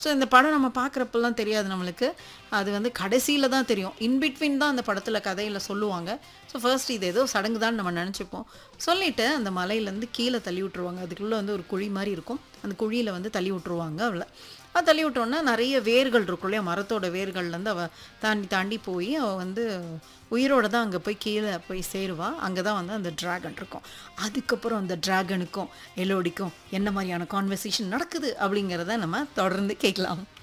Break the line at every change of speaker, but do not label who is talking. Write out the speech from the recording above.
so இந்த படம் நம்ம பார்க்குறப்பெல்லாம் தெரியாது நம்மளுக்கு அது வந்து கடைசியில் தான் தெரியும் இன்பிட்வீன் தான் அந்த படத்தில் கதையில் சொல்லுவாங்க ஸோ ஃபர்ஸ்ட் இது ஏதோ சடங்கு தான் நம்ம நினச்சிப்போம் சொல்லிவிட்டு அந்த மலையிலேருந்து கீழே தள்ளி விட்ருவாங்க அதுக்குள்ளே வந்து ஒரு குழி மாதிரி இருக்கும் அந்த குழியில் வந்து தள்ளி விட்ருவாங்க அவளை அது தள்ளி விட்டோன்னா நிறைய வேர்கள் இருக்கும் இல்லையா மரத்தோட வேர்கள்லேருந்து அவள் தாண்டி தாண்டி போய் அவள் வந்து உயிரோட தான் அங்கே போய் கீழே போய் சேருவா அங்கே தான் வந்து அந்த டிராகன் இருக்கும் அதுக்கப்புறம் அந்த டிராகனுக்கும் எலோடிக்கும் என்ன மாதிரியான கான்வர்சேஷன் நடக்குது அப்படிங்கிறத நம்ம தொடர்ந்து கேட்கலாம்